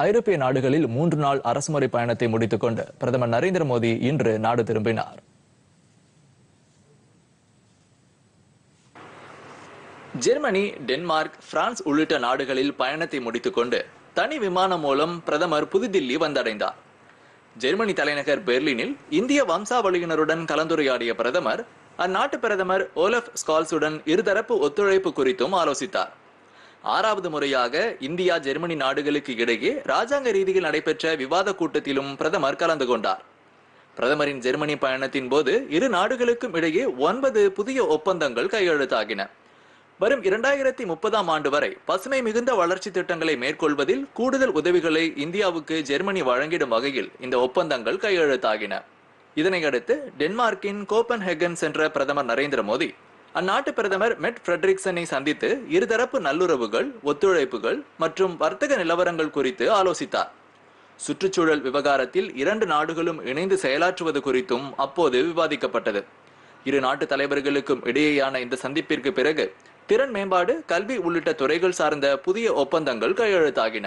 ஐரோப்பிய நாடுகளில் மூன்று நாள் அரசுமுறை பயணத்தை முடித்துக் கொண்டு பிரதமர் நரேந்திர மோடி இன்று நாடு திரும்பினார் ஜெர்மனி டென்மார்க் பிரான்ஸ் உள்ளிட்ட நாடுகளில் பயணத்தை முடித்துக்கொண்டு தனி விமானம் மூலம் பிரதமர் புதுதில்லி வந்தடைந்தார் ஜெர்மனி தலைநகர் பெர்லினில் இந்திய வம்சாவளியினருடன் கலந்துரையாடிய பிரதமர் அந்நாட்டு பிரதமர் ஓலஃப் ஸ்கால்ஸுடன் இருதரப்பு ஒத்துழைப்பு குறித்தும் ஆலோசித்தார் ஆறாவது முறையாக இந்தியா ஜெர்மனி நாடுகளுக்கு இடையே ராஜாங்க ரீதியில் நடைபெற்ற விவாத கூட்டத்திலும் பிரதமர் கலந்து கொண்டார் பிரதமரின் ஜெர்மனி பயணத்தின் போது இரு நாடுகளுக்கும் இடையே ஒன்பது புதிய ஒப்பந்தங்கள் கையெழுத்தாகின வரும் இரண்டாயிரத்தி முப்பதாம் ஆண்டு வரை பசுமை மிகுந்த வளர்ச்சி திட்டங்களை மேற்கொள்வதில் கூடுதல் உதவிகளை இந்தியாவுக்கு ஜெர்மனி வழங்கிடும் வகையில் இந்த ஒப்பந்தங்கள் கையெழுத்தாகின இதனையடுத்து டென்மார்க்கின் கோப்பன்ஹெகன் சென்ற பிரதமர் நரேந்திர மோடி அந்நாட்டு பிரதமர் மெட் ஃபிரெட்ரிக்சனை சந்தித்து இருதரப்பு நல்லுறவுகள் ஒத்துழைப்புகள் மற்றும் வர்த்தக நிலவரங்கள் குறித்து ஆலோசித்தார் சுற்றுச்சூழல் விவகாரத்தில் இரண்டு நாடுகளும் இணைந்து செயலாற்றுவது குறித்தும் அப்போது விவாதிக்கப்பட்டது இரு நாட்டு தலைவர்களுக்கும் இடையேயான இந்த சந்திப்பிற்கு பிறகு திறன் மேம்பாடு கல்வி உள்ளிட்ட துறைகள் சார்ந்த புதிய ஒப்பந்தங்கள் கையெழுத்தாகின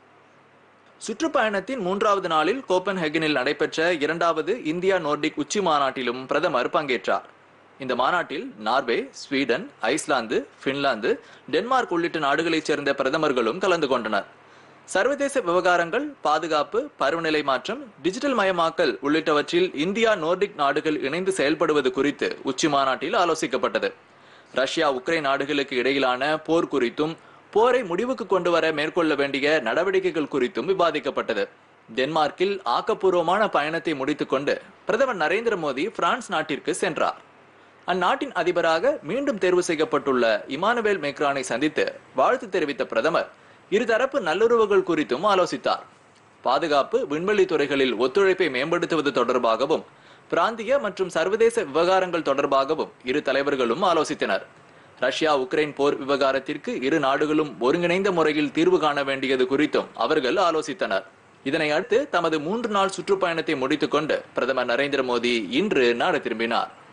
சுற்றுப்பயணத்தின் மூன்றாவது நாளில் கோப்பன்ஹெகனில் நடைபெற்ற இரண்டாவது இந்தியா நோர்டிக் உச்சி மாநாட்டிலும் பிரதமர் பங்கேற்றார் இந்த மாநாட்டில் Norway Sweden Iceland Finland Denmark உள்ளிட்ட நாடுகளைச் சேர்ந்த பிரதமர்களும் கலந்து கொண்டனர் சர்வதேச விவகாரங்கள் பாதுகாப்பு பருவநிலை மாற்றம் டிஜிட்டல் மயமாக்கல் உள்ளிட்டவற்றில் இந்தியா நோர்டிக் நாடுகள் இணைந்து செயல்படுவது குறித்து உச்சி மாநாட்டில் ஆலோசிக்கப்பட்டது ரஷ்யா உக்ரைன் நாடுகளுக்கு இடையிலான போர் குறித்தும் போரை முடிவுக்கு கொண்டு வர மேற்கொள்ள வேண்டிய நடவடிக்கைகள் குறித்தும் விவாதிக்கப்பட்டது டென்மார்க்கில் ஆக்கப்பூர்வமான பயணத்தை முடித்துக்கொண்டு பிரதமர் நரேந்திர மோடி பிரான்ஸ் நாட்டிற்கு சென்றார் அந்நாட்டின் அதிபராக மீண்டும் தேர்வு செய்யப்பட்டுள்ள இமானுவேல் மேக்ரானை சந்தித்து வாழ்த்து தெரிவித்த பிரதமர் இருதரப்பு நல்லுறவுகள் குறித்தும் ஆலோசித்தார் பாதுகாப்பு விண்வெளி துறைகளில் ஒத்துழைப்பை மேம்படுத்துவது தொடர்பாகவும் பிராந்திய மற்றும் சர்வதேச விவகாரங்கள் தொடர்பாகவும் இரு தலைவர்களும் ஆலோசித்தனர் ரஷ்யா உக்ரைன் போர் விவகாரத்திற்கு இரு நாடுகளும் ஒருங்கிணைந்த முறையில் தீர்வு காண வேண்டியது குறித்தும் அவர்கள் ஆலோசித்தனர் இதனை அடுத்து தமது மூன்று நாள் சுற்றுப்பயணத்தை முடித்துக்கொண்டு பிரதமர் நரேந்திர மோடி இன்று நாடு திரும்பினார்